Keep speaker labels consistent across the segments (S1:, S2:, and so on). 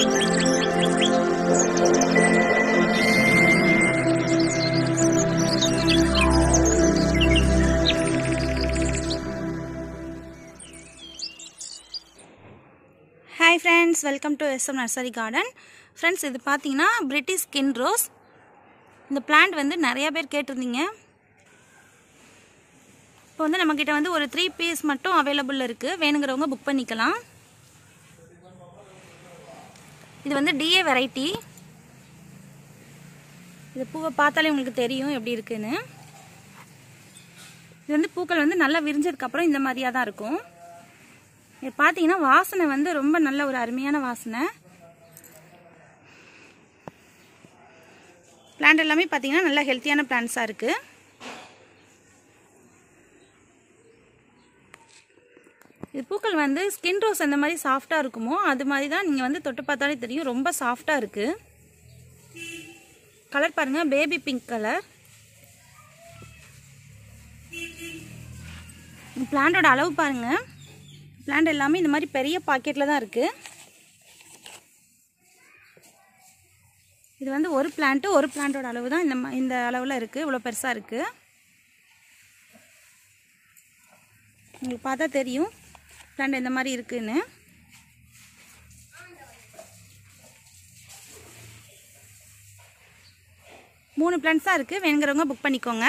S1: hi friends welcome to S M nursery garden friends இது பார்த்தீங்கன்னா British skin rose இந்த plant வந்து நிறைய பேர் கேட்டிருந்தீங்க இப்போ வந்து நம்மக்கிட்ட வந்து ஒரு த்ரீ பீஸ் மட்டும் அவைலபிள் இருக்குது வேணுங்கிறவங்க புக் பண்ணிக்கலாம் இது வந்து டிஏ வெரைட்டி இது பூவை பார்த்தாலே உங்களுக்கு தெரியும் எப்படி இருக்குன்னு இது வந்து பூக்கள் வந்து நல்லா விரிஞ்சதுக்கப்புறம் இந்த மாதிரியாக தான் இருக்கும் இது பார்த்தீங்கன்னா வாசனை வந்து ரொம்ப நல்ல ஒரு அருமையான வாசனை பிளான்ட் எல்லாமே பார்த்தீங்கன்னா நல்ல ஹெல்த்தியான பிளான்ஸாக இருக்குது இது பூக்கள் வந்து ஸ்கின் ரோஸ் அந்த மாதிரி சாஃப்டாக இருக்குமோ அது மாதிரி தான் நீங்கள் வந்து தொட்டு பார்த்தாலே தெரியும் ரொம்ப சாஃப்டாக இருக்குது கலர் பாருங்கள் பேபி பிங்க் கலர் பிளான்டோட அளவு பாருங்கள் பிளான்ட் எல்லாமே இந்த மாதிரி பெரிய பாக்கெட்டில் தான் இருக்குது இது வந்து ஒரு பிளான்ட்டு ஒரு பிளான்ட்டோட அளவு தான் இந்த ம- இந்த அளவில் இருக்குது இவ்வளோ பெருசாக இருக்குது உங்களுக்கு பார்த்தா தெரியும் பிளான்ட் எந்த மாதிரி இருக்குன்னு மூணு பிளான்ட்ஸ் தான் இருக்குது வேணுங்கிறவங்க புக் பண்ணிக்கோங்க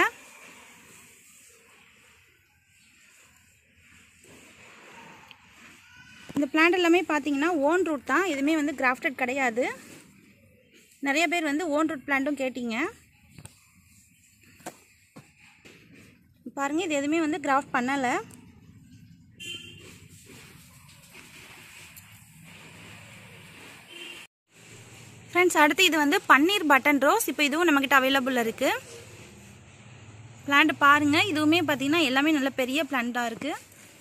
S1: இந்த பிளான்ட் எல்லாமே பார்த்தீங்கன்னா ஓன் ரூட் தான் எதுவுமே வந்து கிராஃப்டட் கிடையாது நிறைய பேர் வந்து ஓன் ரூட் பிளான்ட்டும் கேட்டீங்க பாருங்க இது எதுவுமே வந்து கிராஃப்ட் பண்ணலை ஃப்ரெண்ட்ஸ் அடுத்து இது வந்து பன்னீர் பட்டன் ரோஸ் இப்போ இதுவும் நம்மக்கிட்ட அவைலபிள் இருக்குது பிளான்ட் பாருங்கள் இதுவுமே பார்த்தீங்கன்னா எல்லாமே நல்ல பெரிய பிளான்ட்டாக இருக்குது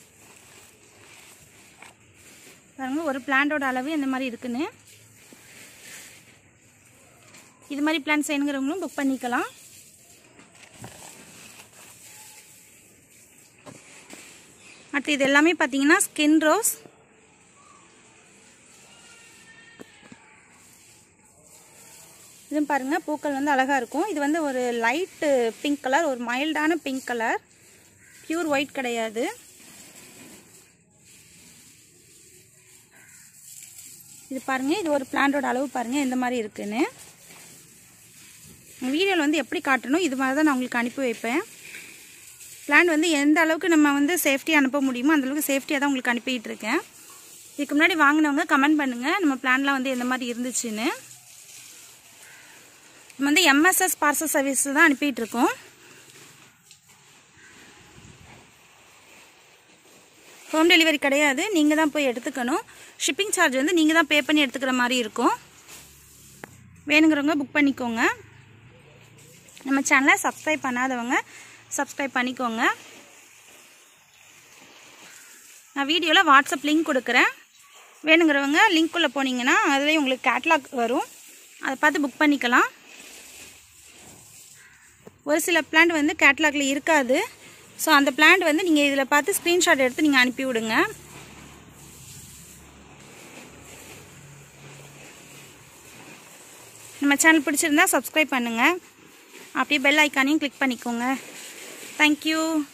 S1: பாருங்க ஒரு பிளான்ட்டோட அளவு இந்த மாதிரி இருக்குன்னு இது மாதிரி பிளான்ஸ் வேணுங்கிறவங்களும் புக் பண்ணிக்கலாம் அடுத்து இது எல்லாமே பார்த்தீங்கன்னா ஸ்கின் ரோஸ் இதுவும் பாருங்க பூக்கள் வந்து அழகா இருக்கும் இது வந்து ஒரு லைட்டு பிங்க் கலர் ஒரு மைல்டான பிங்க் கலர் பியூர் ஒயிட் கிடையாது இது பாருங்க இது ஒரு பிளான்டோட அளவு பாருங்க எந்த மாதிரி இருக்குன்னு வீடியோவில் வந்து எப்படி காட்டணும் இது மாதிரி தான் நான் உங்களுக்கு அனுப்பி வைப்பேன் பிளான் வந்து எந்த அளவுக்கு நம்ம வந்து சேஃப்டியாக அனுப்ப முடியுமோ அந்த அளவுக்கு சேஃப்டியாக தான் உங்களுக்கு அனுப்பிட்டு இருக்கேன் இதுக்கு முன்னாடி வாங்கினவங்க கமெண்ட் பண்ணுங்கள் நம்ம பிளான்லாம் வந்து எந்த மாதிரி இருந்துச்சுன்னு நம்ம வந்து எம்எஸ்எஸ் பார்சல் சர்வீஸ் தான் அனுப்பிட்டு இருக்கோம் ஹோம் டெலிவரி கிடையாது நீங்கள் தான் போய் எடுத்துக்கணும் ஷிப்பிங் சார்ஜ் வந்து நீங்கள் தான் பே பண்ணி எடுத்துக்கிற மாதிரி இருக்கும் வேணுங்கிறவங்க புக் பண்ணிக்கோங்க நம்ம சேனலை சப்ஸ்கிரைப் பண்ணாதவங்க சப்ஸ்கிரைப் பண்ணிக்கோங்க நான் வீடியோவில் வாட்ஸ்அப் லிங்க் கொடுக்குறேன் வேணுங்கிறவங்க லிங்க்குள்ளே போனீங்கன்னா அதுலேயும் உங்களுக்கு கேட்லாக் வரும் அதை பார்த்து புக் பண்ணிக்கலாம் ஒரு சில பிளான்ட் வந்து கேட்லாகில் இருக்காது ஸோ அந்த பிளான்ட் வந்து நீங்கள் இதில் பார்த்து ஸ்க்ரீன்ஷாட் எடுத்து நீங்கள் அனுப்பி விடுங்க நம்ம சேனல் பிடிச்சிருந்தா சப்ஸ்கிரைப் பண்ணுங்கள் அப்படியே பெல் ஐக்கானையும் கிளிக் பண்ணிக்கோங்க தேங்க்யூ